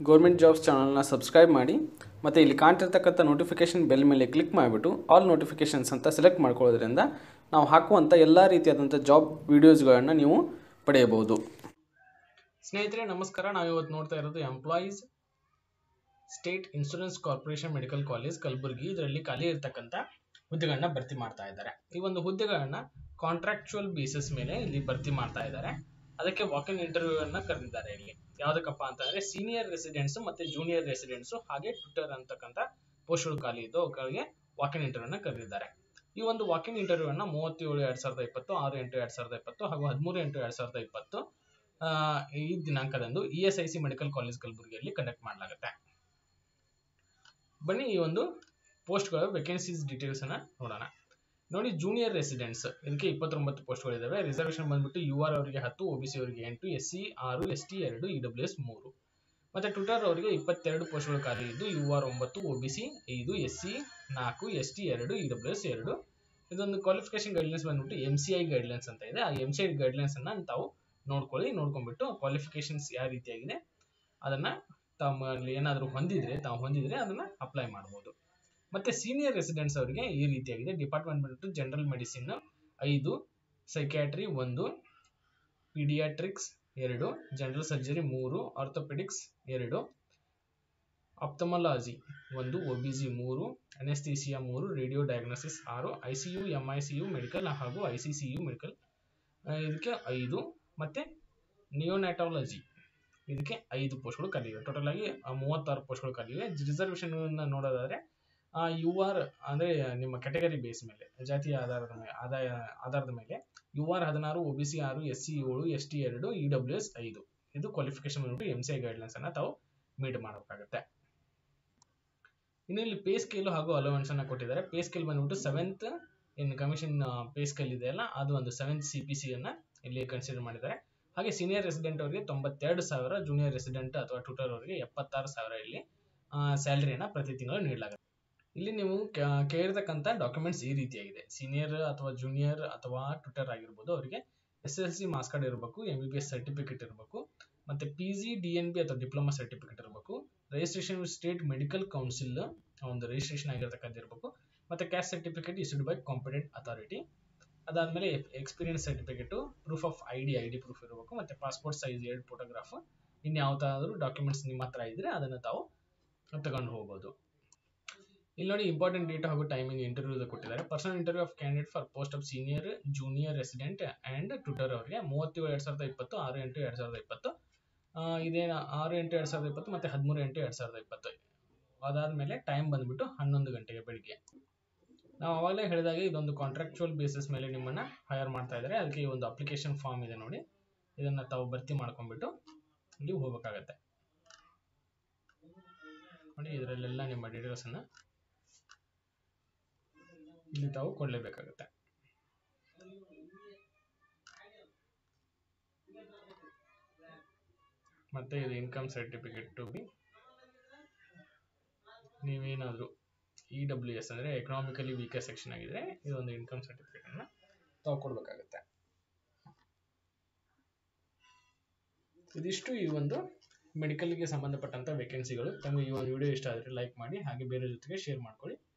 government jobs ಚಾನಲ್ನ subscribe ಮಾಡಿ ಮತ್ತು ಇಲ್ಲಿ ಕಾಣ್ತಿರ್ತಕ್ಕಂಥ ನೋಟಿಫಿಕೇಷನ್ ಬೆಲ್ ಮೇಲೆ ಕ್ಲಿಕ್ ಮಾಡಿಬಿಟ್ಟು ಆಲ್ ನೋಟಿಫಿಕೇಷನ್ಸ್ ಅಂತ ಸೆಲೆಕ್ಟ್ ಮಾಡ್ಕೊಳ್ಳೋದ್ರಿಂದ ನಾವು ಹಾಕುವಂಥ ಎಲ್ಲ ರೀತಿಯಾದಂಥ ಜಾಬ್ ವೀಡಿಯೋಸ್ಗಳನ್ನು ನೀವು ಪಡೆಯಬಹುದು ಸ್ನೇಹಿತರೆ ನಮಸ್ಕಾರ ನಾವು ಇವತ್ತು ನೋಡ್ತಾ ಇರೋದು employees state insurance corporation medical college Kalaburagi ಇದರಲ್ಲಿ ಖಾಲಿ ಇರ್ತಕ್ಕಂಥ ಹುದ್ದೆಗಳನ್ನ ಭರ್ತಿ ಮಾಡ್ತಾ ಇದ್ದಾರೆ ಈ ಒಂದು ಹುದ್ದೆಗಳನ್ನ ಕಾಂಟ್ರಾಕ್ಚುಯಲ್ ಬೇಸಿಸ್ ಮೇಲೆ ಇಲ್ಲಿ ಭರ್ತಿ ಮಾಡ್ತಾ ಇದ್ದಾರೆ ಅದಕ್ಕೆ ವಾಕಿನ್ ಇಂಟರ್ವ್ಯೂ ಅನ್ನ ಕರೆದಿದ್ದಾರೆ ಇಲ್ಲಿ ಯಾವ್ದಕ್ಕಪ್ಪ ಅಂತಂದ್ರೆ ಸೀನಿಯರ್ ರೆಸಿಡೆಂಟ್ಸ್ ಮತ್ತೆ ಜೂನಿಯರ್ ರೆಸಿಡೆಂಟ್ಸ್ ಹಾಗೆ ಟ್ವಿಟರ್ ಅಂತಕ್ಕಂಥ ಪೋಸ್ಟ್ಗಳು ಖಾಲಿ ಇದ್ದು ಅವುಗಳಿಗೆ ವಾಕಿನ್ ಇಂಟರ್ವ್ಯೂ ಅನ್ನ ಕರೆದಿದ್ದಾರೆ ಈ ಒಂದು ವಾಕಿನ್ ಇಂಟರ್ವ್ಯೂ ಅನ್ನ ಮೂವತ್ತೇಳು ಎರಡ್ ಸಾವಿರದ ಇಪ್ಪತ್ತು ಆರು ಎಂಟು ಎರಡ್ ಸಾವಿರದ ಇಪ್ಪತ್ತು ಹಾಗೂ ಹದಿಮೂರು ಎಂಟು ಎರಡ್ ಸಾವಿರದ ಇಪ್ಪತ್ತು ಆ, ಈ ದಿನಾಂಕದಂದು E S I C medical college ಕಲಬುರಗಿಯಲ್ಲಿ ಕಂಡಕ್ಟ್ ಮಾಡಲಾಗುತ್ತೆ ಬನ್ನಿ ಈ ಒಂದು ಪೋಸ್ಟ್ಗಳ ವೇಕೆನ್ಸೀಸ್ ಡೀಟೇಲ್ಸ್ ಅನ್ನ ನೋಡೋಣ ನೋಡಿ ಜೂನಿಯರ್ ರೆಸಿಡೆಂಟ್ಸ್ ಇದಕ್ಕೆ ಇಪ್ಪತ್ತೊಂಬತ್ತು ಪೋಸ್ಟ್ಗಳಿದಾವೆ ರಿಸರ್ವೇಶನ್ ಬಂದ್ಬಿಟ್ಟು ಯು ಆರ್ ಅವರಿಗೆ ಹತ್ತು ಒ ಬಿ ಸಿ ಅವರಿಗೆ ಎಂಟು ಎಸ್ ಸಿ ಆರು ಎಸ್ ಟಿ ಎರಡು ಇ ಡಬ್ಲ್ಯೂ ಎಸ್ ಮೂರು ಮತ್ತೆ ಟ್ವಿಟರ್ ಅವರಿಗೆ ಇಪ್ಪತ್ತೆರಡು ಪೋಸ್ಟ್ಗಳು ಖಾಲಿ ಇದ್ದು ಯು ಆರ್ ಒಂಬತ್ತು ಒ ಬಿ ಸಿ ಐದು ಎಸ್ ಸಿ ನಾಲ್ಕು ಎಸ್ ಟಿ ಎರಡು ಇ ಡಬ್ಲ್ಯೂ ಎಸ್ ಎರಡು ಇದೊಂದು ಕ್ವಾಲಿಫಿಕೇಶನ್ ಗೈಡ್ಲೈನ್ಸ್ ಬಂದ್ಬಿಟ್ಟು ಎಂ ಸಿ ಐ ಗೈಡ್ಲೈನ್ಸ್ ಅಂತ ಇದೆ ಆ ಎಂ ಸಿ ಐ ಗೈಡ್ಲೈನ್ಸ್ ಅನ್ನ ತಾವು ನೋಡ್ಕೊಳ್ಳಿ ನೋಡ್ಕೊಂಡ್ಬಿಟ್ಟು ಕ್ವಾಲಿಫಿಕೇಶನ್ಸ್ ಯಾವ ರೀತಿಯಾಗಿದೆ ಅದನ್ನ ತಮ್ಮಲ್ಲಿ ಏನಾದರೂ ಹೊಂದಿದ್ರೆ ತಾವು ಹೊಂದಿದ್ರೆ ಅದನ್ನ ಅಪ್ಲೈ ಮಾಡ್ಬೋದು ಮತ್ತೆ ಸೀನಿಯರ್ ರೆಸಿಡೆಂಟ್ಸ್ ಅವರಿಗೆ ಈ ರೀತಿಯಾಗಿದೆ ಡಿಪಾರ್ಟ್ಮೆಂಟ್ ಬಂದ್ಬಿಟ್ಟು ಜನರಲ್ ಮೆಡಿಸಿನ್ ಐದು ಸೈಕ್ಯಾಟ್ರಿ ಒಂದು ಪೀಡಿಯಾಟ್ರಿಕ್ಸ್ ಎರಡು ಜನರಲ್ ಸರ್ಜರಿ ಮೂರು ಆರ್ಥೋಪೆಡಿಕ್ಸ್ ಎರಡು ಅಪ್ತಮಲಾಜಿ ಒಂದು ಒ ಬಿ ಜಿ ಮೂರು ಅನೆಸ್ಥೀಸಿಯಾ ಮೂರು ರೇಡಿಯೋ ಡಯಾಗ್ನೋಸಿಸ್ ಆರು I C U M I C U medical ಹಾಗೂ I C C U medical ಇದಕ್ಕೆ ಐದು ಮತ್ತೆ ನಿಯೋನ್ಯಾಟಾಲಜಿ ಇದಕ್ಕೆ ಐದು ಪೋಸ್ಟ್ಗಳು ಖಾಲಿವೆ ಟೋಟಲ್ ಆಗಿ ಆ, ಮೂವತ್ತಾರು ಪೋಸ್ಟ್ಗಳು ಖಾಲಿವೆ ರಿಸರ್ವೇಶನ್ ನೋಡೋದಾದ್ರೆ ಯು ಆರ್ ಅಂದ್ರೆ ನಿಮ್ಮ ಕೆಟಗರಿ ಬೇಸ್ ಮೇಲೆ ಜಾತಿಯ ಆಧಾರದ ಮೇಲೆ ಆದಾಯ ಆಧಾರದ ಮೇಲೆ ಯು ಆರ್ ಹದಿನಾರು ಒ ಬಿ ಸಿ ಆರು ಎಸ್ ಸಿ ಏಳು ಎಸ್ ಟಿ ಎರಡು ಇ ಡಬ್ಲ್ಯೂ ಎಸ್ ಐದು ಇದು ಕ್ವಾಲಿಫಿಕೇಶನ್ ಬಂದ್ಬಿಟ್ಟು ಎಂ ಸಿ ಐ ಗೈಡ್ಲೈನ್ಸ್ ಅನ್ನ ತಾವು ಮೀಟ್ ಮಾಡಬೇಕಾಗುತ್ತೆ ಇನ್ನು ಇಲ್ಲಿ ಪೇ ಸ್ಕೇಲ್ ಹಾಗೂ ಅಲೋವೆನ್ಸ್ ಅನ್ನ ಕೊಟ್ಟಿದ್ದಾರೆ ಪೇ ಸ್ಕೇಲ್ ಬಂದ್ಬಿಟ್ಟು seventh in commission pay scale ಇದೆ ಅಲ್ಲ ಅದು ಒಂದು ಸೆವೆಂತ್ ಸಿ ಪಿ ಸಿ ಅನ್ನ ಇಲ್ಲಿ ಕನ್ಸಿಡರ್ ಮಾಡಿದ್ದಾರೆ ಹಾಗೆ ಸೀನಿಯರ್ ರೆಸಿಡೆಂಟ್ ಅವರಿಗೆ ತೊಂಬತ್ತೆರಡು ಸಾವಿರ ಜೂನಿಯರ್ ರೆಸಿಡೆಂಟ್ ಅಥವಾ ಟ್ಯೂಟರ್ ಅವರಿಗೆ ಎಪ್ಪತ್ತಾರು ಸಾವಿರ ಇಲ್ಲಿ ಸ್ಯಾಲರಿಯನ್ನ ಪ್ರತಿ ತಿಂಗಳು ನೀಡಲಾಗುತ್ತೆ ಇಲ್ಲಿ ನೀವು ಕ- ಕೇಳಿರ್ತಕ್ಕಂಥ ಡಾಕ್ಯುಮೆಂಟ್ಸ್ ಈ ರೀತಿಯಾಗಿದೆ ಸೀನಿಯರ್ ಅಥವಾ ಜೂನಿಯರ್ ಅಥವಾ ಟ್ವಿಟರ್ ಆಗಿರ್ಬೋದು ಅವರಿಗೆ S L C marks card ಇರಬೇಕು M B B S certificate ಇರಬೇಕು ಮತ್ತೆ P G D N B ಅಥವಾ ಡಿಪ್ಲೊಮಾ ಸರ್ಟಿಫಿಕೇಟ್ ಇರಬೇಕು ರಿಜಿಸ್ಟ್ರೇಷನ್ ಸ್ಟೇಟ್ ಮೆಡಿಕಲ್ ಕೌನ್ಸಿಲ್ ಒಂದು ರಿಜಿಸ್ಟ್ರೇಷನ್ ಆಗಿರ್ತಕ್ಕಂಥ ಇರಬೇಕು ಮತ್ತೆ caste certificate issued by competent authority ಅದಾದ್ಮೇಲೆ experience certificate proof of I D I D proof ಇರಬೇಕು ಮತ್ತೆ ಪಾಸ್ಪೋರ್ಟ್ ಸೈಜ್ ಎರಡು ಫೋಟೋಗ್ರಾಫ್ ಇನ್ಯಾವುದಾದ್ರೂ ಡಾಕ್ಯುಮೆಂಟ್ಸ್ ನಿಮ್ಮ ಹತ್ರ ಇದ್ರೆ ಅದನ್ನು ತಾವು ತಗೊಂಡು ಹೋಗ್ಬೋದು ಇಲ್ಲಿ ನೋಡಿ ಇಂಪಾರ್ಟೆಂಟ್ ಡೇಟ್ ಹಾಗೂ ಟೈಮಿಂಗ್ ಇಂಟರ್ವ್ಯೂ ಕೊಟ್ಟಿದ್ದಾರೆ personal interview of candidate for post of senior junior resident and tutor ಅವರಿಗೆ ಮೂವತ್ತೇಳು ಎರಡ್ ಸಾವಿರದ ಇಪ್ಪತ್ತು ಆರು ಎಂಟು ಎರಡ್ ಸಾವಿರದ ಇಪ್ಪತ್ತು ಆ, ಇದೇನ ಆರು ಎಂಟು ಎರಡ್ ಸಾವಿರದ ಇಪ್ಪತ್ತು ಮತ್ತೆ ಹದಿಮೂರು ಎಂಟು ಎರಡ್ ಸಾವಿರದ ಇಪ್ಪತ್ತು ಅದಾದ್ಮೇಲೆ ಟೈಮ್ ಬಂದ್ಬಿಟ್ಟು ಹನ್ನೊಂದು ಗಂಟೆಗೆ ಬೆಳಿಗ್ಗೆ ನಾವು ಅವಾಗಲೇ ಹೇಳಿದಾಗೆ ಇದೊಂದು ಕಾಂಟ್ರಾಕ್ಚುಯಲ್ ಬೇಸಿಸ್ ಮೇಲೆ ನಿಮ್ಮನ್ನ ಹೈಯರ್ ಮಾಡ್ತಾ ಇದ್ದಾರೆ ಅದಕ್ಕೆ ಈ ಒಂದು ಅಪ್ಲಿಕೇಶನ್ ಫಾರ್ಮ್ ಇದೆ ನೋಡಿ ಇದನ್ನ ತಾವು ಭರ್ತಿ ಮಾಡ್ಕೊಂಡ್ಬಿಟ್ಟು ಇಲ್ಲಿ ಹೋಗ್ಬೇಕಾಗತ್ತೆ ನೋಡಿ ಇದರಲ್ಲೆಲ್ಲ ನಿಮ್ಮ ಡೀಟೇಲ್ಸ್ ಅನ್ನ ಇಲ್ಲಿ ತಾವು ಕೊಡ್ಲೇಬೇಕಾಗತ್ತೆ ಮತ್ತೆ ಇದು ಇನ್ಕಮ್ ಸರ್ಟಿಫಿಕೇಟ್ ಟು ಬಿ ನೀವೇನಾದರೂ ಇ ಡಬ್ಲ್ಯೂ ಎಸ್ ಅಂದರೆ ಎಕನಾಮಿಕಲಿ ವೀಕರ್ ಸೆಕ್ಷನ್ ಆಗಿದ್ರೆ ಇದೊಂದು ಇನ್ಕಮ್ ಸರ್ಟಿಫಿಕೇಟ್ ಅನ್ನ ತಾವು ಕೊಡಬೇಕಾಗುತ್ತೆ ಇದಿಷ್ಟು ಈ ಒಂದು ಮೆಡಿಕಲ್ಗೆ ಸಂಬಂಧಪಟ್ಟಂತ ವೇಕೆನ್ಸಿಗಳು ತಮಗೆ ಈ ಒಂದು ವಿಡಿಯೋ ಇಷ್ಟ ಆದರೆ ಲೈಕ್ ಮಾಡಿ ಹಾಗೆ ಬೇರೆ ಜೊತೆಗೆ ಶೇರ್ ಮಾಡ್ಕೊಳ್ಳಿ